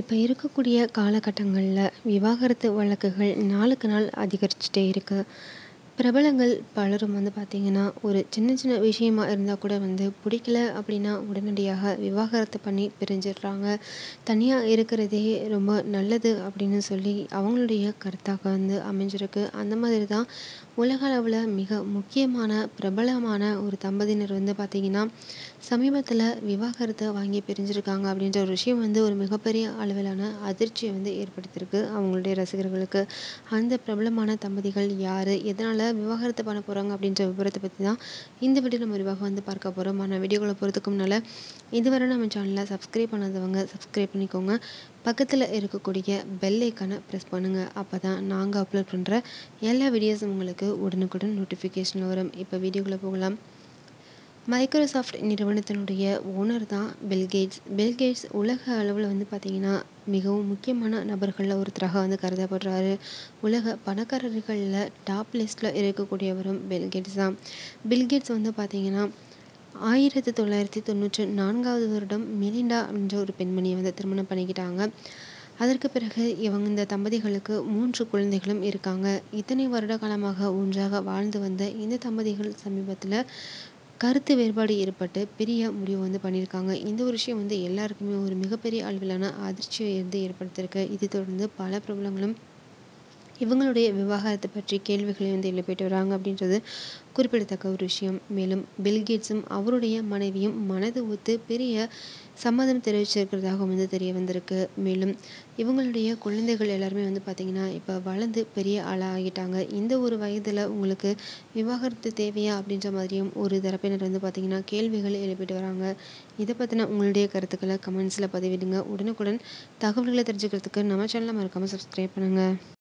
இப்போ இருக்கக்கூடிய காலகட்டங்களில் விவாகரத்து வழக்குகள் நாளுக்கு நாள் அதிகரிச்சுட்டே இருக்கு பிரபலங்கள் பலரும் வந்து பார்த்திங்கன்னா ஒரு சின்ன சின்ன விஷயமா இருந்தால் கூட வந்து பிடிக்கல அப்படின்னா உடனடியாக விவாகரத்து பண்ணி பிரிஞ்சிடுறாங்க தனியாக இருக்கிறதே ரொம்ப நல்லது அப்படின்னு சொல்லி அவங்களுடைய கருத்தாக வந்து அமைஞ்சிருக்கு அந்த மாதிரி தான் உலக அளவில் மிக முக்கியமான பிரபலமான ஒரு தம்பதியினர் வந்து பார்த்திங்கன்னா சமீபத்தில் விவாகரத்தை வாங்கி பிரிஞ்சிருக்காங்க அப்படின்ற ஒரு விஷயம் வந்து ஒரு மிகப்பெரிய அளவிலான அதிர்ச்சியை வந்து ஏற்படுத்தியிருக்கு அவங்களுடைய ரசிகர்களுக்கு அந்த பிரபலமான தம்பதிகள் யார் எதனால் விவாகரத்து பண்ண போகிறாங்க அப்படின்ற விவரத்தை பற்றி தான் இந்த வீடியோ நம்ம விரிவாக வந்து பார்க்க போகிறோம் ஆனால் வீடியோக்குள்ளே போகிறதுக்கு முன்னால் இதுவரை நம்ம சேனலை சப்ஸ்கிரைப் பண்ணாதவங்க சப்ஸ்கிரைப் பண்ணிக்கோங்க பக்கத்தில் இருக்கக்கூடிய பெல் ஐக்கானை ப்ரெஸ் பண்ணுங்கள் அப்போ தான் நாங்கள் அப்லோட் பண்ணுற எல்லா வீடியோஸும் உங்களுக்கு உடனுக்குடன் நோட்டிஃபிகேஷன் வரும் இப்போ வீடியோக்குள்ளே போகலாம் மைக்ரோசாஃப்ட் நிறுவனத்தினுடைய ஓனர் தான் பில்கேட்ஸ் பில்கேட்ஸ் உலக அளவில் வந்து பார்த்திங்கன்னா மிகவும் முக்கியமான நபர்களில் ஒருத்தராக வந்து கருதப்படுறாரு உலக பணக்காரர்களில் டாப் லிஸ்ட்டில் இருக்கக்கூடியவரும் பில்கேட்ஸ் தான் பில்கேட்ஸ் வந்து பார்த்திங்கன்னா ஆயிரத்தி தொள்ளாயிரத்தி தொண்ணூற்றி நான்காவது வருடம் மிலிண்டா அப்படின்ற ஒரு பெண்மணியை வந்து திருமணம் பண்ணிக்கிட்டாங்க அதற்கு பிறகு இவங்க இந்த தம்பதிகளுக்கு மூன்று குழந்தைகளும் இருக்காங்க இத்தனை வருட காலமாக ஒன்றாக வாழ்ந்து வந்த இந்த தம்பதிகள் சமீபத்தில் கருத்து வேறுபாடு ஏற்பட்டு பெரிய முடிவு வந்து பண்ணியிருக்காங்க இந்த ஒரு விஷயம் வந்து எல்லாருக்குமே ஒரு மிகப்பெரிய அளவிலான அதிர்ச்சியை வந்து ஏற்படுத்தியிருக்கு இது தொடர்ந்து பல பிரபலங்களும் இவங்களுடைய விவாகரத்தை பற்றி கேள்விகளை வந்து எழுப்பிட்டு வராங்க அப்படின்றது குறிப்பிடத்தக்க ஒரு விஷயம் மேலும் பில்கேட்ஸும் அவருடைய மனைவியும் மனது ஒத்து பெரிய சம்மதம் தெரிவிச்சிருக்கிறதாக வந்து தெரிய வந்திருக்கு மேலும் இவங்களுடைய குழந்தைகள் எல்லாருமே வந்து பார்த்திங்கன்னா இப்போ வளர்ந்து பெரிய ஆளாக ஆகிட்டாங்க இந்த ஒரு வயதில் உங்களுக்கு விவாகரத்து தேவையா அப்படின்ற மாதிரியும் ஒரு தரப்பினர் வந்து பார்த்திங்கன்னா கேள்விகள் எழுப்பிட்டு வராங்க இதை பற்றின உங்களுடைய கருத்துக்களை கமெண்ட்ஸில் பதிவிடுங்க உடனுக்குடன் தகவல்களை தெரிஞ்சுக்கிறதுக்கு நம்ம சேனலை மறக்காமல் சப்ஸ்கிரைப் பண்ணுங்கள்